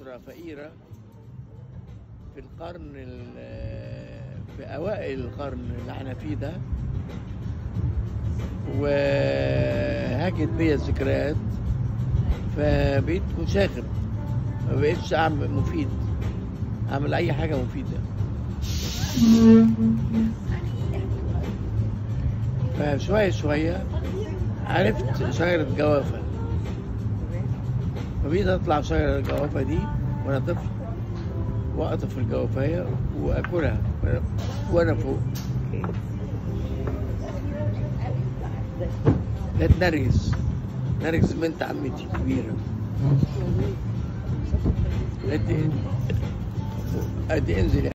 أسرة فقيرة في القرن ال- في أوائل القرن اللي احنا فيه ده وهاجت بيا الذكريات فبقيت مشاغب ما بقيتش أعمل مفيد أعمل أي حاجة مفيدة فشوية شوية عرفت شجرة جوافة فبقيت أطلع شجرة الجوافة دي وأنا طفل وأقطف الجوافية وأكلها وأنا- وأنا فوق كانت نرجس نرجس بنت عمتي كبيرة قد قد انزل